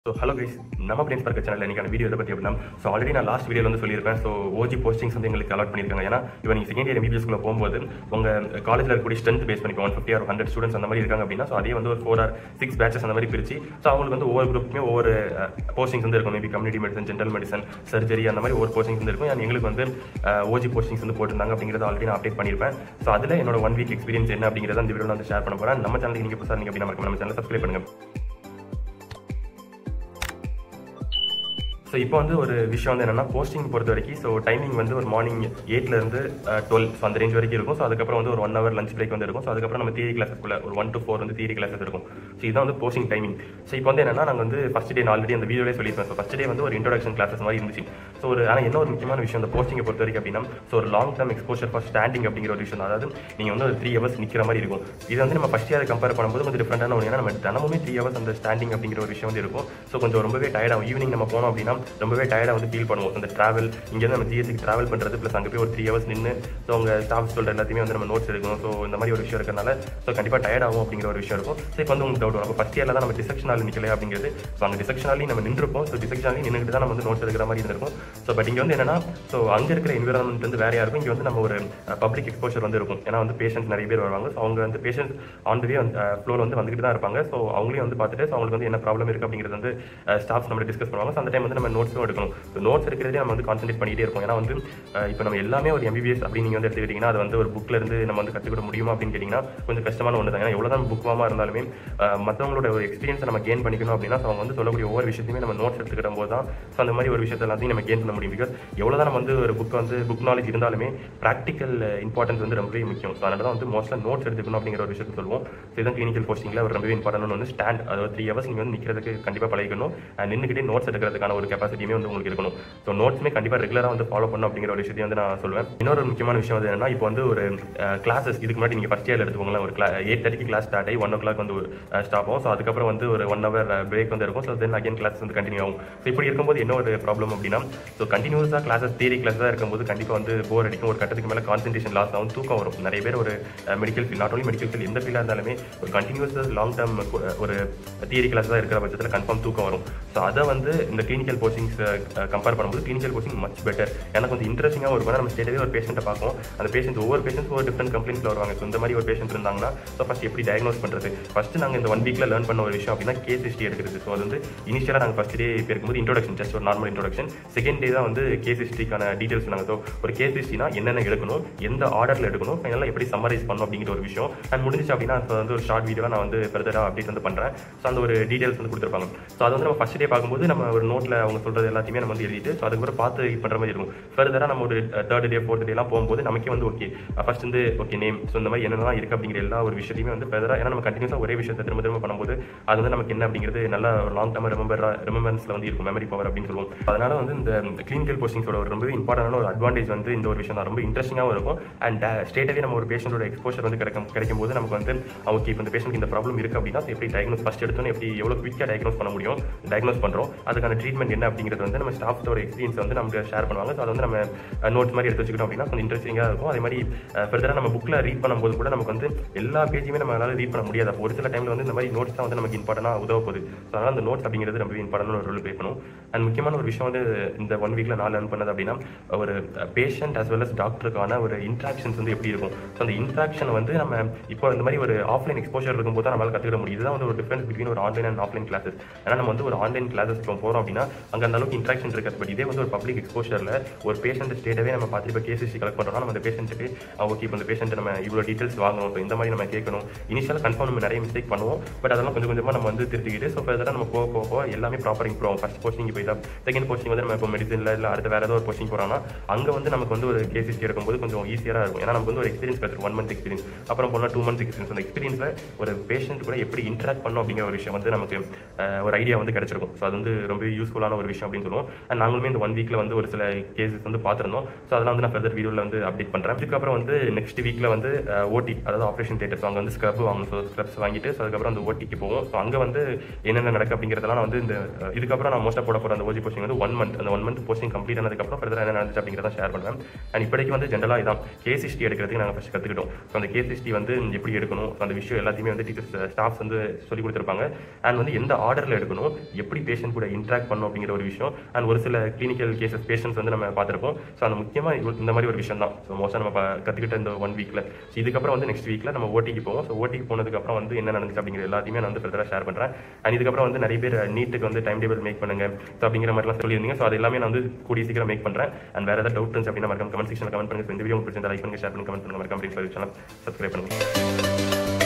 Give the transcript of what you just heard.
So hello guys நம்ம place பார்க்க channel இன்னைக்கான வீடியோ இதை பற்றி அப்படின்னா ஸோ ஆல்ரெடி நான் லாஸ்ட் வீடியோவில் வந்து சொல்லியிருப்பேன் ஸோ ஓஜி போஸ்டிங்ஸ் வந்து எங்களுக்கு அலாட் பண்ணியிருக்காங்க ஏன்னா இப்போ நீங்கள் செகண்ட் இயர் எம்பிபிஎஸ்க்குள்ள போகும்போது உங்கள் காலேஜில் இருக்கக்கூடிய ஸ்ட்ரென்த் பேஸ் பண்ணி one fifty or hundred students அந்த மாதிரி இருக்காங்க அப்படின்னா ஸோ அதே வந்து ஒரு ஃபோர் ஆர் சிக்ஸ் பேச்சஸ் அந்த மாதிரி பிரிச்சு ஸோ அவங்களுக்கு வந்து ஒவ்வொரு குரூப்புமே ஒவ்வொரு போஸ்டிங்ஸ் வந்து இருக்கும் maybe community medicine general medicine surgery அந்த மாதிரி ஒரு போஸ்டிங்ஸ் வந்து இருக்கும் and எங்களுக்கு வந்து ஓஜி போஸ்டிங்ஸ் வந்து போட்டிருந்தாங்க அப்படிங்கிறத ஆல்ரெடி நான் அப்டேட் பண்ணியிருப்பேன் ஸோ அதில் என்னோட ஒன் வீக் எக்ஸ்பீரியன்ஸ் என்ன அப்படிங்கிறத அந்த வீடியோவில் வந்து ஷேர் பண்ண போகிறேன் நம்ம சேனலுக்கு நீங்கள் புதுசாக நீங்கள் அப்படின்னா நம்ம சேனல் சப்ஸ்கிரைப் பண்ணுங்க ஸோ இப்போ வந்து ஒரு விஷயம் வந்து என்னன்னா போஸ்டிங் பொறுத்த வரைக்கும் ஸோ டைமிங் வந்து ஒரு மார்னிங் எயிட்லேருந்து டுவெல் ஸோ அந்த ரேஞ்ச் வரைக்கும் இருக்கும் ஸோ அதுக்கப்புறம் வந்து ஒரு ஒன் ஹவர் லஞ்ச் பிரேக் வந்து இருக்கும் ஸோ அதுக்கப்புறம் நம்ம தியரி கிளாஸஸ்க்குள்ள ஒரு ஒன் டு ஃபோர் வந்து தியரி கிளாஸஸ் இருக்கும் ஸோ இதான் வந்து போஸ்டிங் டைமிங் ஸோ இப்போ வந்து என்னன்னா நாங்கள் வந்து ஃபஸ்ட் டே ஆல்ரெடி அந்த வீடியோவே சொல்லியிருப்பேன் ஸோ ஃபஸ்ட் டே வந்து ஒரு இன்ட்ரோடக்ஷன் கிளாஸஸ் மாதிரி இருந்துச்சு ஸோ ஒரு ஆனால் என்ன ஒரு முக்கியமான விஷயம் அந்த போஸ்டிங்கை பொறுத்த வரைக்கும் அப்படின்னா ஸோ ஒரு long term exposure for standing அப்படிங்கிற ஒரு விஷயம் தான். அதாவது நீங்கள் வந்து ஒரு த்ரீ ஹவர்ஸ் நிற்கிற மாதிரி இருக்கும் இது வந்து நம்ம ஃபஸ்ட் இயர் கம்பேர் பண்ணும்போது கொஞ்சம் டிஃப்ரெண்டான ஒன்று ஏன்னா நம்ம தினமுமே த்ரீ ஹவர்ஸ் அந்த ஸ்டாண்டிங் அப்படிங்கிற ஒரு விஷயம் வந்து இருக்கும் ஸோ கொஞ்சம் ரொம்பவே டயர்டாகும் ஈவினிங் நம்ம போனோம் அப்படின்னா ரொம்பவே டயர்டாக வந்து ஃபீல் பண்ணுவோம் அந்த ட்ராவல் இங்கேருந்து நம்ம ஜிஎஸ்சிக்கு ட்ராவல் பண்ணுறது ப்ளஸ் அங்கே போய் ஒரு த்ரீ ஹவர்ஸ் நின்று ஸோ உங்கள் ஸ்டாஃப் சொல்கிற எல்லாத்தையுமே வந்து நம்ம நோட்ஸ் எடுக்கணும் ஸோ இந்த மாதிரி ஒரு விஷயம் இருக்கிறனால ஸோ கண்டிப்பாக டயர்ட் ஆகும் அப்படிங்கிற ஒரு விஷயம் இருக்கும் ஸோ இப்போ வந்து உங்களுக்கு டவுட் வரும் ஃபஸ்ட் இயரில் தான் நம்ம டிசெக்ஷனால் நிற்கல அப்படிங்கிறது ஸோ அங்கே டிசெக்ஷனாலையும் நம்ம நின்றுப்போம் ஸோ டிசெக்ஷனாலையும் நின்றுட்டு தான் நம்ம வந்து நோட்ஸ் எடுக்கிற மாதிரி இருந்திருக்கும் ஸோ பட் இங்கே வந்து என்னன்னா ஸோ அங்கே இருக்கிற என்விரான்மெண்ட் வந்து வேறையாக இருக்கும் இங்கே வந்து நம்ம ஒரு பப்ளிக் எக்ஸ்போஷர் வந்து இருக்கும் ஏன்னா வந்து பேஷண்ட்ஸ் நிறைய பேர் வருவாங்க ஸோ அவங்க வந்து பேஷண்ட்ஸ் ஆன் வே ஃப்ளோவில் வந்து வந்துகிட்டு தான் இருப்பாங்க ஸோ அவங்களையும் வந்து பார்த்துட்டு ஸோ அவங்களுக்கு வந்து என்ன ப்ராப்ளம் இருக்குது அப்படிங்கிறது வந்து ஸ்டாஃப்ஸ் நம்ம டிஸ்கஸ் பண்ணுவாங்க ஸோ அந்த டைம் வந்து நம்ம நோட்ஸும் எடுக்கணும் ஸோ நோட்ஸ் எடுக்கிறதே நம்ம வந்து கான்சென்ட்ரேட் பண்ணிட்டே இருப்போம் ஏன்னா வந்து அஹ், இப்போ நம்ம எல்லாமே ஒரு எம்பிபிஎஸ் அப்படின்னு நீங்கள் வந்து எடுத்துக்கிட்டிங்கன்னா அது வந்து ஒரு புக்கில் இருந்து நம்ம வந்து கற்றுக்கிட முடியுமா அப்படின்னு கேட்டிங்கன்னா கொஞ்சம் கஷ்டமான ஒன்று தான் ஏன்னா எவ்வளோ தான் புக் வாமா இருந்தாலுமே அஹ், மற்றவங்களோட ஒரு எக்ஸ்பீரியன்ஸை நம்ம கெயின் பண்ணிக்கணும் அப்படின்னா so அவங்க வந்து சொல்லக்கூடிய ஒவ்வொரு விஷயத்தையுமே நம்ம நோட்ஸ் எடுத்துக்கிற போது தான் ஸோ அந்த மாதிரி ஒரு விஷயத்தை எல்லாத்தையும் நம்ம கெயின் பண்ண முடியும் பிகாஸ் எவ்வளோ தான் நம்ம வந்து ஒரு புக் வந்து புக் நாலேஜ் இருந்தாலுமே ப்ராக்டிக்கல் இம்பார்ட்டன்ஸ் வந்து ரொம்பவே முக்கியம் ஸோ அதனால தான் வந்து மோஸ்ட்லாக நோட்ஸ் எடுத்துக்கணும் அப்படிங்கிற ஒரு விஷயத்தை சொல்லுவோம் ஸோ இதான் கிளினிக்கல் போஸ்டிங்கில் ஒரு ரொம்பவே இம்பார்ட்டன் ஒன்று ஸ்டாண்ட் அதாவது த்ரீ ஹவர்ஸ் நீங்கள் வந்து நிற்கிறதுக்கு கண்டிப்பாக பழகிக்கணும் அண்ட் நின்றுக்கிட்டே நோட்ஸ் எடுக்கிறதுக்கான ஒரு கெப்பாசிட்டியுமே வந்து உங்களுக்கு இருக்கணும் ஸோ நோட்ஸுமே கண்டிப்பாக ரெகுலராக வந்து ஃபாலோ பண்ணணும் அப்படிங்கிற ஒரு விஷயத்தையும் வந்து நான் சொல்லுவேன் இன்னொரு முக்கியமான விஷயம் வந்து என்னன்னா இப்போ வந்து ஒரு கிளாஸஸ் இதுக்கு முன்னாடி நீங்கள் ஃபஸ்ட் இயர் எடுத்துக்கோங்களேன் ஒரு கிளா எயிட் தேர்ட்டிக்கு கிளாஸ் ஸ்டார்ட் ஆகி ஒன் ஓ கிளாக் வந்து ஸ்டாப் ஆகும் ஸோ அதுக்கப்புறம் வந்து ஒரு ஒன் ஹவர் பிரேக் வந்து இருக்கும் ஸோ தென் அகைன் கிளாஸ் வந்து கண்டினியூ ஆகும் ஸோ இப்படி இருக்கும்போது என்ன ஒரு ப்ராப்ளம் அப்படின்னா ஸோ கண்டினியூஸாக கிளாஸஸ் தியரி கிளாஸ் தான் இருக்கும்போது கண்டிப்பாக வந்து போர் அடிக்கும் ஒரு கட்டத்துக்கு மேலே கான்சன்ட்ரேஷன் லாஸ் ஆகும் தூக்கம் வரும் நிறைய பேர் ஒரு medical field not only medical field எந்த ஃபீல்டாக இருந்தாலுமே ஒரு கண்டினியூஸ் லாங் டேர்ம் ஒரு தியரி கிளாஸ் தான் இருக்கிற பட்சத்தில் கன்ஃபார்ம் தூக்கம் வரும் ஸோ அதை வந்து இந்த கிளினிக்கல் கோச்சிங்ஸ் கம்பேர் பண்ணும்போது கிளினிக்கல் கோச்சிங் மச் பெட்டர் எனக்கு கொஞ்சம் இன்ட்ரெஸ்டிங்காக இருக்கும் நம்ம ஸ்டேட்டவே ஒரு பேஷண்ட்டை பார்ப்போம் அந்த பேஷண்ட் ஒவ்வொரு பேஷண்ட்ஸ் ஒரு டிஃப்ரெண்ட் கம்ப்ளைண்ட்ஸில் வருவாங்க ஸோ இந்த மாதிரி ஒரு பேஷண்ட் இருந்தாங்கன்னா ஸோ ஃபஸ்ட் எப்படி டயக்னோஸ் பண்ணுறது ஃபஸ்ட் நாங்கள் இந்த ஒன் வீக்கில் லேர்ன் பண்ண ஒரு விஷயம் அப்படின்னா கேஸ் ஹிஸ்ட்ரி எடுக்கிறது ஸோ அது வந்து இனிஷியலாக நாங்கள் ஃபஸ்ட் டே இருக்கும்போது இன்ட்ரோடக்ஷன் ஜஸ்ட் ஒரு நார்மல் இன்ட்ரோடக்ஷன் செகண்ட் டே தான் வந்து கேஸ் ஹிஸ்ட்ரிக்கான டீட்டெயில்ஸ் நாங்கள் ஸோ ஒரு கேஸ் ஹிஸ்ட்ரினா என்னென்ன எடுக்கணும் எந்த ஆர்டரில் எடுக்கணும் ஃபைனலாக எப்படி சம்மரைஸ் பண்ணணும் அப்படிங்கிற ஒரு விஷயம் அண்ட் முடிஞ்சிச்சு அப்படின்னா இப்போ வந்து ஒரு ஷார்ட் வீடியோவாக நான் வந்து ஃபர்தராக அப்டேட் வந்து பண்ணுறேன் ஸோ அந்த ஒரு டீட்டெயில்ஸ் வந்து கொடுத்துருப்பாங்க ஸோ அது வந்து நம்ம ஃபஸ்ட் டே பார்க்கும்போது நம்ம ஒரு நோட்டில் அவங்க சொல்கிறது எல்லாத்தையுமே நம்ம வந்து எழுதிட்டு ஸோ அதுக்கப்புறம் பார்த்து இது பண்ணுற மாதிரி இருக்கும் ஃபர்தராக நம்ம ஒரு தேர்ட் டே ஃபோர்த் டேலாம் போகும்போது நமக்கே வந்து ஓகே ஃபர்ஸ்ட் வந்து ஓகே நேம் ஸோ இந்த மாதிரி என்னென்னலாம் இருக்குது அப்படிங்கிற எல்லா ஒரு விஷயத்தையுமே வந்து ஃபர்தராக ஏன்னா நம்ம கண்டினியூஸாக ஒரே விஷயத்தை திரும்ப திரும்ப பண்ணும்போது அது வந்து நமக்கு என்ன அப்படிங்கிறது நல்ல லாங் டேர்ம் ரிமெம்பர் ரிமெம்பரன்ஸில் வந்து இருக்கும் மெமரி பவர் அப்படின்னு சொல்லுவோம் அதனால வந்து இந்த கிளினிக்கல் போஸ்டிங்ஸோட ஒரு ரொம்பவே இம்பார்ட்டன்டான ஒரு அட்வான்டேஜ் வந்து இந்த ஒரு விஷயம் தான் ரொம்ப இன்ட்ரெஸ்டிங்காகவும் இருக்கும் அண்ட் ஸ்டேட்டவே நம்ம ஒரு பேஷண்டோட எக்ஸ்போஷர் வந்து கிடைக்கும் கிடைக்கும் போது நமக்கு வந்து ஓகே இப்போ இந்த பேஷண்ட் இந்த ப்ராப்ளம் இருக்குது அப்படின்னா so எப்படி டயக்னோஸ் ஃபஸ்ட் எடுத்தோன்னு எப்படி எவ்வளோ குவிக்காக டயக்னோஸ் பண்ண முடியும் டயக்னோஸ் பண்ணுறோம் அதுக்கான ட்ரீட்மெண்ட் என்ன அப்படிங்கிறது வந்து நம்ம ஸ்டாஃப்ஸோட எக்ஸ்பீரியன்ஸ் வந்து நமக்கு ஷேர் பண்ணுவாங்க ஸோ அதை வந்து நம்ம நோட்ஸ் மாதிரி எடுத்து வச்சுக்கிட்டோம் அப்படின்னா கொஞ்சம் இன்ட்ரெஸ்டிங்காக இருக்கும் அதே மாதிரி ஃபர்தராக நம்ம புக்கில் ரீட் பண்ணும்போது கூட நமக்கு வந்து எல்லா பேஜுமே நம்மளால ரீட் பண்ண முடியாது அப்போ ஒரு சில டைமில் வந்து இந்த மாதிரி நோட்ஸ் தான் வந்து நமக்கு இம்பார்ட்டனாக உதவ போகுது ஸோ அதனால் அந்த நோட்ஸ் அப்படிங்கிறது ரொம்பவே இம்பார்ட்டன்ட் ஒரு ரோல் ப்ளே பண்ணும் அண்ட் முக்கியமான ஒரு விஷயம் வந்து இந்த ஒன் வீக்கில் நான் லேர்ன் பண்ணது அப்படின்னா ஒரு பேஷண்ட் as well as டாக்டருக்கான ஒரு இன்ட்ராக்ஷன்ஸ் வந்து எப்படி இருக்கும் ஸோ அந்த இன்ட்ராக்ஷன் வந்து நம்ம இப்போ இந்த மாதிரி ஒரு ஆஃப்லைன் எக்ஸ்போஷர் இருக்கும்போது தான் நம்மளால கற்றுக்கிட முடியும் இதுதான் வந்து ஒரு டிஃபரன்ஸ் பிட்வீன் ஒரு ஆன்லைன் அண்ட் ஆஃப்லைன் கிளாஸஸ் ஏன்னா நம்ம வந்து ஒரு ஆன்லைன் கிளாஸஸ் போகிறோம் அப்படின்னா அங்கே அந்த அளவுக்கு இன்ட்ராக்ஷன் இருக்காது பட் இதே வந்து ஒரு பப்ளிக் எக்ஸ்போஷரில் ஒரு பேஷண்ட் ஸ்டேட்டவே நம்ம பார்த்து இப்போ கேஸ் கலெக்ட் பண்ணுறோம்னா நம்ம அந்த பேஷண்ட்டுக்கு ஓகே இப்போ இந்த பேஷண்ட் நம்ம இவ்வளோ டீட்டெயில்ஸ் வாங்கணும் ஸோ இந்த மாதிரி நம்ம கேட்கணும் இனிஷியலாக கன்ஃபார்ம் நம்ம நிறைய மிஸ்டேக் பண்ணுவோம் பட் அதெல்லாம் கொஞ்சம் கொஞ்சமாக நம்ம வந்து திருத்திக்கிட்டு ஸோ ஃபர்தராக நம்ம போக போக போக எல்லாமே ப்ராப்பர் இம்ப்ரூவ் ஆகும் ஃபஸ்ட் போஸ்டிங் போயிட்டா செகண்ட் போஸ்டிங் வந்து நம்ம இப்போ மெடிசனில் இல்லை அடுத்த வேறு ஏதோ ஒரு போஸ்டிங் போகிறோம்னா அங்கே வந்து நமக்கு வந்து ஒரு கேஸ் ஹிஸ்ட்ரி எடுக்கும்போது கொஞ்சம் ஈஸியாக இருக்கும் ஏன்னா நமக்கு வந்து ஒரு எக்ஸ்பீரியன்ஸ் கிடைச்சிரும் ஒன் மந்த் எக்ஸ்பீரியன்ஸ் அப்புறம் போனால் டூ மந்த்ஸ் எக்ஸ்பீரியன்ஸ் அந்த எக்ஸ்பீரியன்ஸில் ஒரு பேஷண்ட் கூட எப்படி இன்ட்ராக்ட் பண்ணும் அப்படிங்கிற ஒரு விஷயம் வந்து நமக்கு அஹ், ஒரு ஐடியா வந்து கிடைச்சிருக்கும் ஸோ அது வந்து ரொம்ப யூஸ்ஃபுல்லான ஒரு விஷயம் அப்படின்னு சொல்லுவோம் அண்ட் நாங்களுமே இந்த ஒன் வீக்ல வந்து ஒரு சில கேசஸ் வந்து பார்த்துருந்தோம் ஸோ அதெல்லாம் வந்து நான் ஃபர்தர் வீடியோவில் வந்து அப்டேட் பண்ணுறேன் இதுக்கப்புறம் வந்து நெக்ஸ்ட் வீக்ல வந்து ஓடி அதாவது ஆப்ரேஷன் தேட்டர்ஸ் அங்கே வந்து ஸ்க்ரப் வாங்கணும் ஸோ ஸ்க்ரப்ஸ் வாங்கிட்டு ஸோ அதுக்கப்புறம் அந்த ஓடிக்கு போவோம் ஸோ அங்கே வந்து என்னென்ன நடக்கு அப்படிங்கிறதெல்லாம் நான் வந்து இந்த அஹ், இதுக்கப்புறம் நான் மோஸ்ட்டாக போட போகிற அந்த ஓஜி போஸ்டிங் வந்து ஒன் மந்த் அந்த ஒன் மந்த் போஸ்டிங் கம்ப்ளீட் ஆனதுக்கப்புறம் ஃபர்தர் என்ன நடந்துச்சு அப்படிங்கிறத ஷேர் பண்ணுவேன் அண்ட் இப்போதைக்கு வந்து ஜென்ரலாக இதான் கேஸ் ஹிஸ்டி எடுக்கிறதுக்கு நாங்கள் ஃபஸ்ட் கற்றுக்கிட்டோம் ஸோ அந்த கேஸ் ஹிஸ்டி வந்து எப்படி எடுக்கணும் ஸோ அந்த விஷயம் எல்லாத்தையுமே வந்து டீச்சர்ஸ் ஸ்டாஃப்ஸ் வந்து சொல்லி கொடுத்துருப்பாங்க அண்ட் வந்து எந்த ஆர்டரில் எடுக்கணும் எப்படி பேஷண்ட் கூட இன்ட்ராக்ட் பண்ணணும் அப்படிங்கிற ஒரு விஷயம் அண்ட் ஒரு சில கிளினிக்கல் கேசஸ் பேஷண்ட்ஸ் வந்து நம்ம பார்த்துருப்போம் ஸோ அந்த முக்கியமாக இந்த மாதிரி ஒரு விஷயம் தான் ஸோ மோஸ்ட்டாக நம்ம ப- கத்துக்கிட்ட இந்த ஒன் வீக்கில் ஸோ இதுக்கப்புறம் வந்து நெக்ஸ்ட் வீக்கில் நம்ம ஓட்டிக்கு போவோம் ஸோ ஓட்டிக்கு போனதுக்கப்புறம் வந்து என்ன நடந்துச்சு அப்படிங்கிற எல்லாத்தையுமே நான் வந்து ஃபர்தராக ஷேர் பண்ணுறேன் அண்ட் இதுக்கப்புறம் வந்து நிறைய பேர் நீட்டுக்கு வந்து டைம் டேபிள் மேக் பண்ணுங்க ஸோ அப்படிங்கிற மாதிரிலாம் சொல்லியிருந்தீங்க ஸோ அது எல்லாமே நான் வந்து கூடிய சீக்கிரம் மேக் பண்ணுறேன் அண்ட் வேறு ஏதாவது டவுட் இருந்துச்சு அப்படின்னா மறக்காம கமெண்ட் செக்ஷனில் கமெண்ட் பண்ணுங்க So இந்த வீடியோ உங்களுக்கு பிடிச்சிருந்தா லைக் பண்ணுங்க ஷேர் பண்ணுங்க கமெண்ட் பண்ணுங்க மறக்காம சேனல் சப்ஸ்கிரைப் பண்ணுங்க